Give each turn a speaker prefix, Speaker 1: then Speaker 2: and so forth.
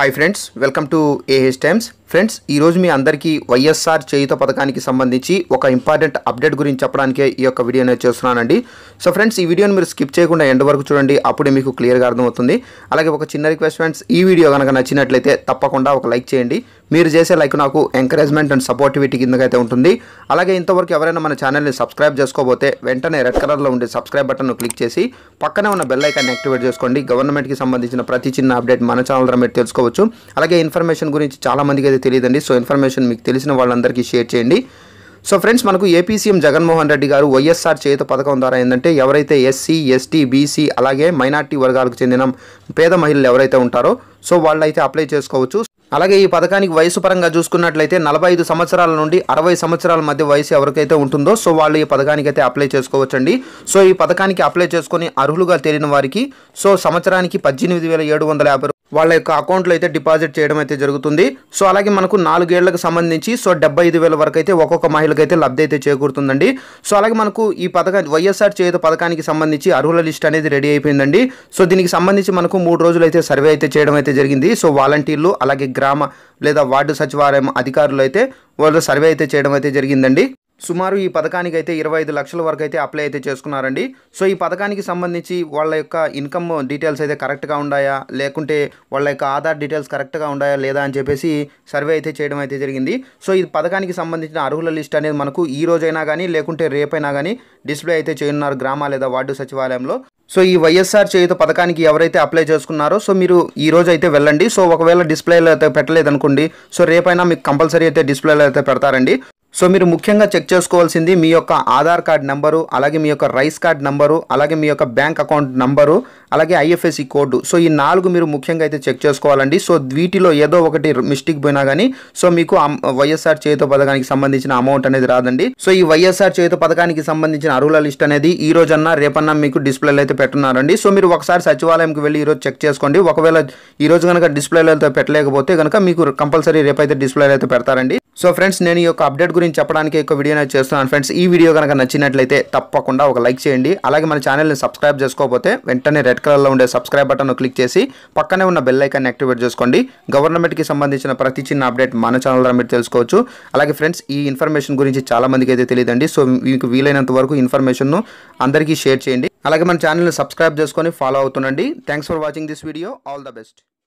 Speaker 1: hi friends welcome to A H times friends ఈరోజు మీ అందరికీ వైఎస్ఆర్ చేయుత పథకానికి సంబంధించి ఒక ఇంపార్టెంట్ అప్డేట్ గురించి చెప్పడానికే ఈ యొక్క వీడియో అనేది చేస్తున్నానండి సో ఫ్రెండ్స్ ఈ వీడియోని మీరు స్కిప్ చేయకుండా ఎండ్ వరకు చూడండి అప్పుడే మీకు క్లియర్గా అర్థమవుతుంది అలాగే ఒక చిన్న రిక్వెస్ట్ ఫ్రెండ్స్ ఈ వీడియో కనుక నచ్చినట్లయితే తప్పకుండా ఒక లైక్ చేయండి మీరు చేసే లైక్ నాకు ఎంకరేజ్మెంట్ అండ్ సపోర్టివిటీ కిందకైతే ఉంటుంది అలాగే ఇంతవరకు ఎవరైనా మన ఛానల్ని సబ్స్క్రైబ్ చేసుకోకపోతే వెంటనే రెడ్ కలర్లో ఉండే సబ్స్క్రైబ్ బటన్ను క్లిక్ చేసి పక్కనే ఉన్న బెల్ ఐకాన్ యాక్టివేట్ చేసుకోండి గవర్నమెంట్కి సంబంధించిన ప్రతి చిన్న అప్డేట్ మన ఛానల్ ద్వారా మీరు తెలుసుకోవచ్చు అలాగే ఇన్ఫర్మేషన్ గురించి చాలా మందికి అయితే తెలియదండి సో ఇన్ఫర్మేషన్ మీకు తెలిసిన వాళ్ళందరికీ షేర్ చేయండి సో ఫ్రెండ్స్ మనకు AP CM Jaganmohan Reddy garu YSR చేత పథకం ద్వారా ఏంటంటే ఎవరైతే ఎస్సీ ఎస్టీ బీసీ అలాగే మైనార్టీ వర్గాలకు చెందిన పేద మహిళలు ఎవరైతే ఉంటారో సో వాళ్ళైతే అప్లై చేసుకోవచ్చు అలాగే ఈ పథకానికి వయసు పరంగా చూసుకున్నట్లయితే నలభై ఐదు సంవత్సరాల నుండి అరవై సంవత్సరాల మధ్య వయసు ఎవరికైతే ఉంటుందో సో వాళ్ళు ఈ పథకానికి అయితే అప్లై చేసుకోవచ్చండి సో ఈ పథకానికి అప్లై చేసుకొని అర్హులుగా తేలిన వారికి సో సంవత్సరానికి పద్దెనిమిది వేల ఏడు వందల యాభై వాళ్ళ యొక్క అకౌంట్లో అయితే డిపాజిట్ చేయడం అయితే జరుగుతుంది సో అలాగే మనకు నాలుగేళ్లకు సంబంధించి సో డెబ్బై ఐదు వేల వరకు అయితే ఒక్కొక్క మహిళకైతే లబ్ధి అయితే చేకూరుతుందండి సో అలాగే మనకు ఈ పథకం వైఎస్ఆర్ చేయుత పథకానికి సంబంధించి అర్హుల లిస్ట్ అనేది రెడీ అయిపోయిందండి సో దీనికి సంబంధించి మనకు మూడు రోజులు అయితే సర్వే అయితే చేయడం అయితే జరిగింది సో వాలంటీర్లు అలాగే గ్రామ లేదా వార్డు సచివాలయం అధికారులు అయితే వాళ్ళు సర్వే అయితే చేయడం అయితే జరిగిందండి సుమారు ఈ పథకానికి అయితే ఇరవై ఐదు లక్షల వరకు అయితే అప్లై అయితే చేసుకున్నారండి సో ఈ పథకానికి సంబంధించి వాళ్ళ యొక్క ఇన్కమ్ డీటెయిల్స్ అయితే కరెక్ట్గా ఉన్నాయా లేకుంటే వాళ్ళ యొక్క ఆధార్ డీటెయిల్స్ కరెక్ట్గా ఉన్నాయా లేదా అని చెప్పేసి సర్వే అయితే చేయడం అయితే జరిగింది సో ఈ పథకానికి సంబంధించిన అర్హుల లిస్ట్ అనేది మనకు ఈ రోజైనా కానీ లేకుంటే రేపైనా కానీ డిస్ప్లే అయితే చేయనున్నారు గ్రామ లేదా వార్డు సచివాలయంలో సో ఈ వైఎస్ఆర్ చేయుత పథకానికి ఎవరైతే అప్లై చేసుకున్నారో సో మీరు ఈ రోజు అయితే వెళ్ళండి సో ఒకవేళ డిస్ప్లేలో అయితే పెట్టలేదు అనుకోండి సో రేపైనా మీకు కంపల్సరీ అయితే డిస్ప్లేలో అయితే పెడతారండి సో మీరు ముఖ్యంగా చెక్ చేసుకోవాల్సింది మీ యొక్క ఆధార్ కార్డ్ నెంబరు అలాగే మీ యొక్క రైస్ కార్డ్ నెంబరు అలాగే మీ యొక్క బ్యాంక్ అకౌంట్ నంబరు అలాగే ఐఎఫ్ఎస్సి కోడ్ సో ఈ నాలుగు మీరు ముఖ్యంగా అయితే చెక్ చేసుకోవాలండి సో వీటిలో ఏదో ఒకటి మిస్టేక్ పోయినా కానీ సో మీకు అమ్- వైఎస్ఆర్ చేయుత పథకానికి సంబంధించిన అమౌంట్ అనేది రాదండి సో ఈ వైఎస్ఆర్ చేయుత పథకానికి సంబంధించిన అర్హుల లిస్ట్ అనేది ఈ రోజన్నా రేపన్నా మీకు డిస్ప్లేలో అయితే పెట్టున్నారండి సో మీరు ఒకసారి సచివాలయంకి వెళ్ళి ఈ రోజు చెక్ చేసుకోండి ఒకవేళ ఈ రోజు కనుక డిస్ప్లేలో అయితే పెట్టలేకపోతే కనుక మీకు కంపల్సరీ రేపైతే డిస్ప్లేలో అయితే పెడతారండి సో ఫ్రెండ్స్ నేను ఈ యొక్క అప్డేట్ గురించి చెప్పడానికి ఒక వీడియో అనేది చేస్తున్నాను ఫ్రెండ్స్ ఈ వీడియో కనుక నచ్చినట్లయితే తప్పకుండా ఒక లైక్ చేయండి అలాగే మన ఛానల్ని సబ్స్క్రైబ్ చేసుకోకపోతే వెంటనే రెడ్ కలర్లో ఉండే సబ్స్క్రైబ్ బటన్ క్లిక్ చేసి పక్కనే ఉన్న బెల్ ఐకాన్ యాక్టివేట్ చేసుకోండి గవర్నమెంట్కి సంబంధించిన ప్రతి చిన్న అప్డేట్ మన ఛానల్ ద్వారా మీరు తెలుసుకోవచ్చు అలాగే ఫ్రెండ్స్ ఈ ఇన్ఫర్మేషన్ గురించి చాలా మందికి అయితే తెలియదండి సో మీకు వీలైనంత వరకు ఇన్ఫర్మేషన్ను అందరికీ షేర్ చేయండి అలాగే మన ఛానల్ని సబ్స్క్రైబ్ చేసుకొని ఫాలో అవుతుండండి thanks for watching this video all the best